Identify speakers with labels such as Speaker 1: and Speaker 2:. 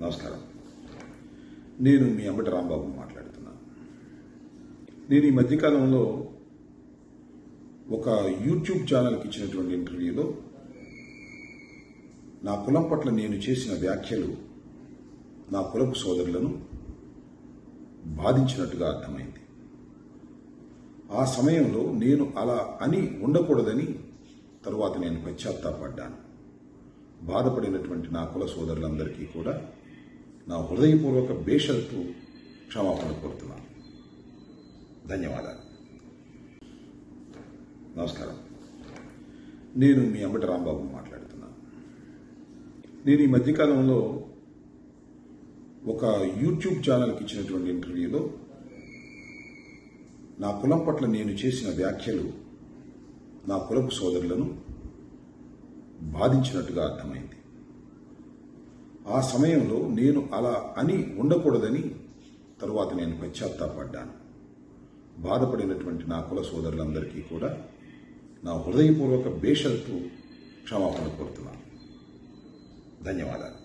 Speaker 1: నమస్కారం నేను మీ అంబటి రాంబాబు మాట్లాడుతున్నాను నేను ఈ మధ్యకాలంలో ఒక యూట్యూబ్ ఛానల్కి ఇచ్చినటువంటి ఇంటర్వ్యూలో నా కులం పట్ల నేను చేసిన వ్యాఖ్యలు నా కులపు సోదరులను బాధించినట్టుగా అర్థమైంది ఆ సమయంలో నేను అలా అని ఉండకూడదని తరువాత నేను పశ్చాత్తాపడ్డాను బాధపడినటువంటి నా కుల సోదరులందరికీ కూడా నా హృదయపూర్వక బేషరతు క్షమాపణ కోరుతున్నాను ధన్యవాదాలు నమస్కారం నేను మీ అంబటి రాంబాబు మాట్లాడుతున్నాను నేను ఈ మధ్యకాలంలో ఒక యూట్యూబ్ ఛానల్కి ఇచ్చినటువంటి ఇంటర్వ్యూలో నా కులం పట్ల నేను చేసిన వ్యాఖ్యలు నా కులపు సోదరులను బాధించినట్టుగా అర్థమైంది ఆ సమయంలో నేను అలా అని ఉండకూడదని తరువాత నేను పశ్చాత్తాపడ్డాను బాధపడినటువంటి నా కుల సోదరులందరికీ కూడా నా హృదయపూర్వక బేషరతు క్షమాపణ కోరుతున్నాను ధన్యవాదాలు